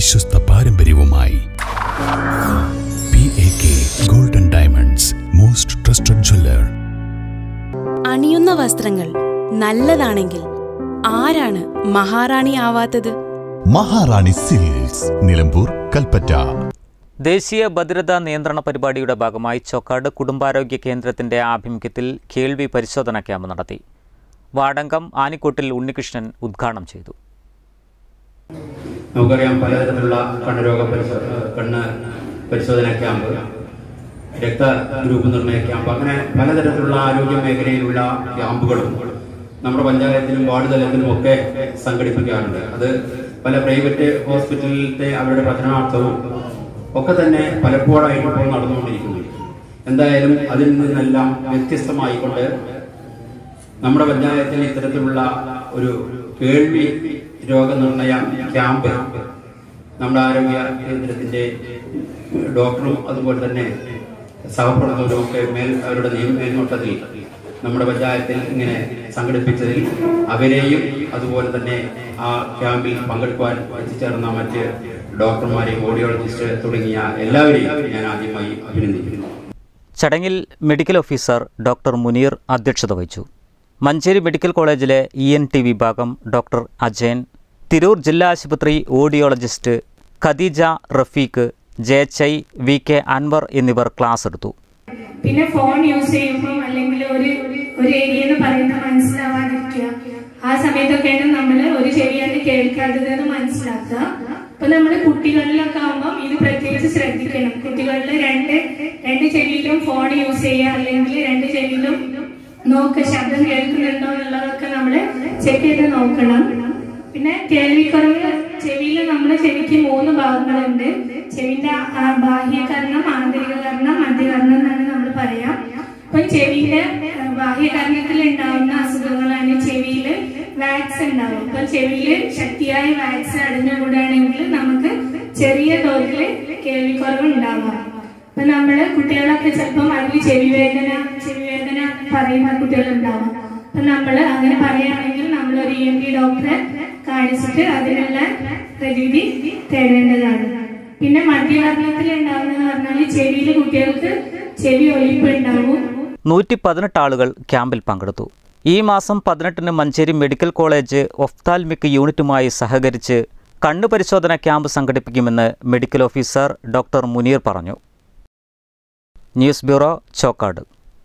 വിശ്വസ്ത പാരമ്പര്യവുമായി P A K golden diamonds most trusted jeweller അണിയുന്ന വസ്ത്രങ്ങൾ നല്ലതാണെങ്കിൽ ആരാണ് മഹാറാണി ആവാത്തത് മഹാറാണി സിൽക്സ് നിലമ്പൂർ കൽപ്പറ്റ ദേശീയ ഭദ്രതാ നിയന്ത്രണ പരിപാടിയുടെ ഭാഗമായി ചൊക്കാട് കുടുംബാരോഗ്യ കേന്ദ്രത്തിന്റെ ആഭിമുഖ്യത്തിൽ കേൾവി പരിശോധന ക്യാമ്പ് നടത്തി വാടങ്കം ആനിക്കോട്ടിൽ ഉണ്ണികൃഷ്ണൻ ഉദ്ഘാടനം ചെയ്തു നമുക്കറിയാം പലതരത്തിലുള്ള കണ്ണുരോഗ പരിശോ കണ്ണ് പരിശോധന ക്യാമ്പ് രക്ത ഗ്രൂപ്പ് നിർണയ ക്യാമ്പ് അങ്ങനെ പലതരത്തിലുള്ള ആരോഗ്യ മേഖലയിലുള്ള ക്യാമ്പുകളും നമ്മുടെ പഞ്ചായത്തിലും വാർഡ് തലത്തിലും ഒക്കെ സംഘടിപ്പിക്കാറുണ്ട് അത് പല പ്രൈവറ്റ് ഹോസ്പിറ്റലിലത്തെ അവരുടെ പഠനാർത്ഥവും ഒക്കെ തന്നെ പലപ്പോഴായിട്ട് ഇപ്പോൾ നടന്നുകൊണ്ടിരിക്കുന്നു എന്തായാലും അതിൽ നിന്നെല്ലാം വ്യത്യസ്തമായിക്കൊണ്ട് നമ്മുടെ പഞ്ചായത്തിൽ ഇത്തരത്തിലുള്ള ഒരു കേൾവി രോഗനിർണയ ക്യാമ്പ് നമ്മുടെ ആരോഗ്യ കേന്ദ്രത്തിന്റെ ഡോക്ടറും അതുപോലെ തന്നെ സഹപ്രവർത്തകരും ഒക്കെ മേൽ അവരുടെ നിയമ മേൽനോട്ടത്തിൽ നമ്മുടെ പഞ്ചായത്തിൽ ഇങ്ങനെ സംഘടിപ്പിച്ചതിൽ അവരെയും അതുപോലെ തന്നെ ആ ക്യാമ്പിൽ പങ്കെടുക്കുവാൻ എത്തിച്ചേർന്ന മറ്റ് ഡോക്ടർമാരെയും ഓഡിയോളജിസ്റ്റ് തുടങ്ങിയ എല്ലാവരെയും ഞാൻ ആദ്യമായി അഭിനന്ദിക്കുന്നു ചടങ്ങിൽ മെഡിക്കൽ ഓഫീസർ ഡോക്ടർ മുനീർ അധ്യക്ഷത വഹിച്ചു മഞ്ചേരി മെഡിക്കൽ കോളേജിലെ ഇ എൻ ടി വിഭാഗം ഡോക്ടർ അജയൻ തിരൂർ ജില്ലാ ആശുപത്രി audiologist Khadija Rafeeq J H I V K Anwar എന്നിവർ ക്ലാസ് എടുത്തു പിന്നെ ഫോൺ യൂസ് ചെയ്യുമ്പോൾ അല്ലെങ്കിൽ ഒരു ഒരു ഏരിയ എന്ന് പറയുന്നത് മനസ്സിലാവാതിരിക്കുക ആ സമയത്തൊക്കെയാണ് നമ്മൾ ഒരു ചെവിയാണ് കേൾക്കാത്തത് എന്ന് മനസ്സിലാക്കുക അപ്പൊ നമ്മൾ കുട്ടികളിലൊക്കെ ആകുമ്പോൾ ഇത് പ്രത്യേകിച്ച് ശ്രദ്ധിക്കണം കുട്ടികളിൽ രണ്ട് രണ്ട് ചെവിയിലും ഫോൺ യൂസ് ചെയ്യുക അല്ലെങ്കിൽ രണ്ട് ചെവിയിലും നോക്ക് ശബ്ദം കേൾക്കുന്നുണ്ടോ എന്നുള്ളതൊക്കെ നമ്മൾ ചെക്ക് ചെയ്ത് നോക്കണം പിന്നെ കേൾവിക്കുറവ് ചെവിയിൽ നമ്മൾ ചെവിക്ക് മൂന്ന് ഭാഗങ്ങളുണ്ട് ചെവിന്റെ ആ ബാഹ്യകരണം ആന്തരിക കരണം മധ്യകരണം എന്നാണ് നമ്മൾ പറയാം അപ്പൊ ചെവിന്റെ ആ, ബാഹ്യകരണത്തിൽ ഉണ്ടാവുന്ന അസുഖങ്ങളാണ് ചെവിയിൽ വാക്സ് ഉണ്ടാവും അപ്പൊ ചെവിയിൽ ശക്തിയായ വാക്സ് അടിഞ്ഞുകൂടുകയാണെങ്കിൽ നമുക്ക് ചെറിയ തോതിൽ കേൾവിക്കുറവ് ഉണ്ടാവാം അപ്പൊ നമ്മള് കുട്ടികളൊക്കെ ചിലപ്പം അതിൽ ചെവി വേദന ചെവി വേദന പറയുന്ന കുട്ടികളുണ്ടാവും അപ്പൊ നമ്മള് അങ്ങനെ പറയുകയാണെങ്കിൽ നമ്മൾ ഒരു ഇ എൻ ടി ഡോക്ടറെ കാണിച്ചിട്ട് അതിനുള്ള പ്രതിവിധി തേടേണ്ടതാണ് പിന്നെ മധ്യവർണ്ണത്തിൽ ഉണ്ടാവുന്നതെന്ന് പറഞ്ഞാൽ ചെവിയിൽ കുട്ടികൾക്ക് ചെവി ഒലിപ്പ് ഉണ്ടാവും നൂറ്റി പതിനെട്ട് ആളുകൾ ക്യാമ്പിൽ പങ്കെടുത്തു ഈ മാസം പതിനെട്ടിന് മഞ്ചേരി മെഡിക്കൽ കോളേജ് ഒഫ്താൽമിക് യൂണിറ്റുമായി സഹകരിച്ച് കണ്ണു പരിശോധന ക്യാമ്പ് സംഘടിപ്പിക്കുമെന്ന് മെഡിക്കൽ ഓഫീസർ ഡോക്ടർ മുനീർ പറഞ്ഞു news bureau Chokkad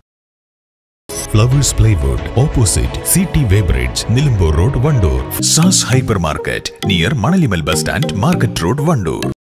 flowers plywood opposite C T weighbridge Nilambur road Wandoor SAS hyper market near Manalimal bus stand market road Wandoor